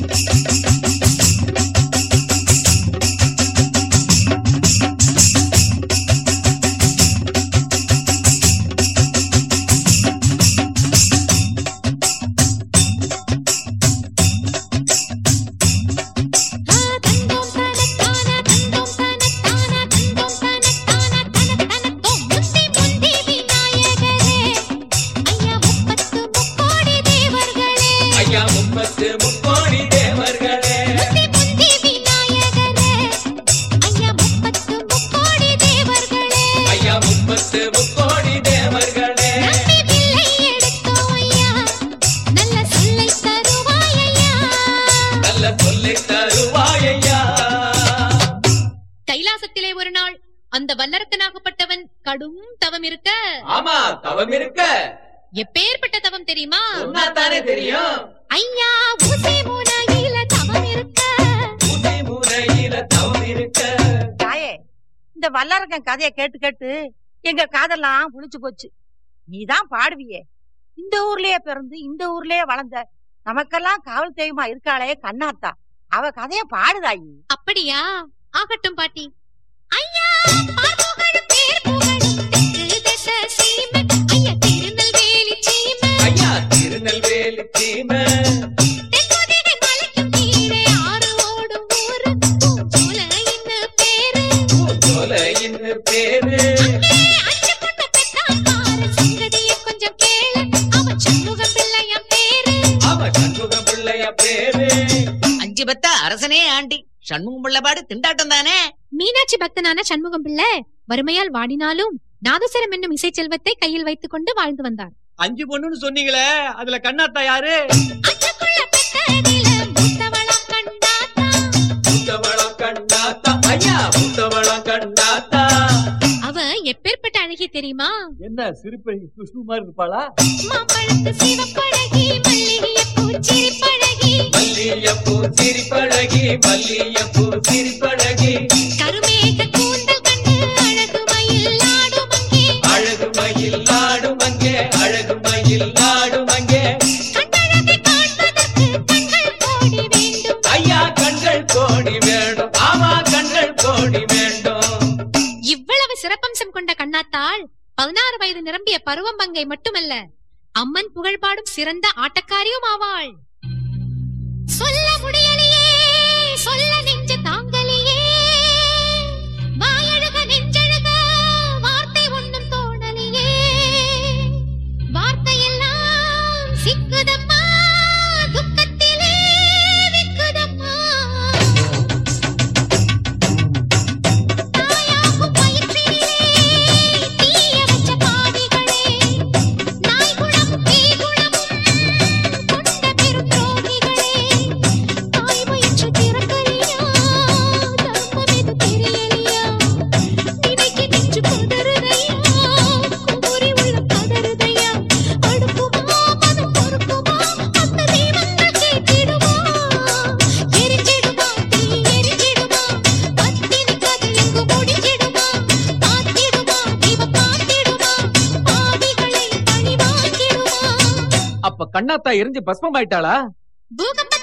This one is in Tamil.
ஆ தந்தோம் தனத்தான தந்தோம் தனத்தான தந்தோம் தனத்தான தன தனத்தோம் முந்தி முந்தி விநாயகரே ஐயா முப்பத்து முக்கோடி தேவர்களே ஐயா முப்பத்து முக்கோடி தேவர்களே முந்தி முந்தி விநாயகரே ஐயா முப்பத்து முக்கோடி தேவர்களே ஐயா முப்பத்து முக்கோடி தேவர்களே நம்பி வில்லை எடுத்தோம் ஐயா நல்ல சொல்லை தருவாய் ஐயா நல்ல சொல்லை தருவாயையா கைலாசத்திலே ஒரு நாள் அந்த வல்லரக்கனாகப்பட்டவன் கடும் தவம் இருக்க ஆமா தவம் இருக்க எப்பேற்பட்ட தவம் தெரியுமா சொன்னாத்தானே தெரியும் ஐயா ஊசி முனையில தவம் இருக்க ஊசி முறையில தவம் இருக்க தாயே இந்த வல்லரக்கன் கதைய கேட்டு கேட்டு எங்க காதெல்லாம் புளிச்சு போச்சு நீதான் பாடுவியே இந்த ஊர்லயே பிறந்து இந்த ஊர்லயே வளர்ந்த நமக்கெல்லாம் காவல் தெய்வமா இருக்காளே கண்ணாத்தா அவ கதைய பாடுதாயி அப்படியா ஆகட்டும் பாட்டி ஐயா பார்ப்புகழும் பேர் புகழும் தெற்கு தச சீமை ஐயா திருநெல்வேலி சீமை ஐயா திருநெல்வேலி சீமை தென்கொதிகை மலைக்கும் கீழே ஆறு ஓடும் ஊரு பூஞ்சோலைன்னு பேரு பூஞ்சோலைன்னு பேரு அங்கே அஞ்சு கொண்ட பெத்தான் பாரு சங்கதியை கொஞ்சம் கேளு அவன் சண்முகம் பிள்ளையாம் பேரு அவ சண்முக பிள்ளைய பேரு அஞ்சு பத்த அரசனே ஆண்டி சண்முகம் பிள்ளைபாடு திண்டாட்டம் தானே மீனாட்சி பக்தனான சண்முகம் பிள்ளை வறுமையால் வாடினாலும் நாதஸ்வரம் என்னும் இசை செல்வத்தை கையில் வைத்துக் கொண்டு வாழ்ந்து வந்தார் அஞ்சு பொண்ணுன்னு சொன்னீங்களே அதுல கண்ணாத்தா யாரு அஞ்சுக்குள்ள பெத்ததில மூத்தவளாம் கண்டாத்தா முத்தவளம் கண்டாத்தா ஐயா முத்தவளம் கண்டாத்தா அவ எப்பேற்பட்ட அழகி தெரியுமா என்ன சிரிப்பழகி குஷ்பு மாதிரி இருப்பாளா மாம்பழத்து சிவப்பழகி மல்லிகைப்பூ சிரிப்பழகி மல்லியப்பூ சிரிப்பழகி மல்லியப்பூ சிரிப்பழகி கருமேக கூந்தல் கண்டு அழகு மயில் ஆடும் அங்கே அழகு மயில் ஆடும் அங்கே அழகு மயில் ஆடும் அங்கே கண்ணழகை காண்பதற்கு கண்கள் கோடி வேண்டும் ஐயா கண்கள் கோடி வேண்டும் ஆமா கண்கள் கோடி வேண்டும் இவ்வளவு சிறப்பம்சம் கொண்ட கண்ணாத்தாள் பதினாறு வயது நிரம்பிய பருவம்பங்கை மட்டுமல்ல அம்மன் புகழ்பாடும் சிறந்த ஆட்டக்காரியும் ஆவாள் சொல்ல முடியலையே சொல்ல நெஞ்ச தாங்கலையே வாயழுக நெஞ்சழுக வார்த்தை ஒண்ணும் தோணலையே வார்த்தையெல்லாம் சிக்குதம்மா துக்கத்திலே விக்குதம்மா தாயாகும் வயிற்றிலே தீய வச்ச பாவிகளே நாய் குணம் பேய் குணமும் கொண்ட பெரும் துரோகிகளே தாய் வயிற்று திறக்கலையா தர்மம் எது தெரியலையா நினைக்க நெஞ்சு பதறுதையா குமுறி உள்ள பதறுதையா அடுக்குமா மனம் பொறுக்குமா அந்த தெய்வங்கள் கேட்டிடுமா எரிஞ்சிடுமா தீ எரிஞ்சிடுமா பத்தினி கதை எங்கு முடிஞ்சிடுமா பார்த்திடுமா இவ பார்த்திடுமா பாவிகளை பழி வாங்கிடுமா அப்ப கண்ணாத்தா எரிஞ்சு பஸ்மம் ஆயிட்டாளா பூகம்ப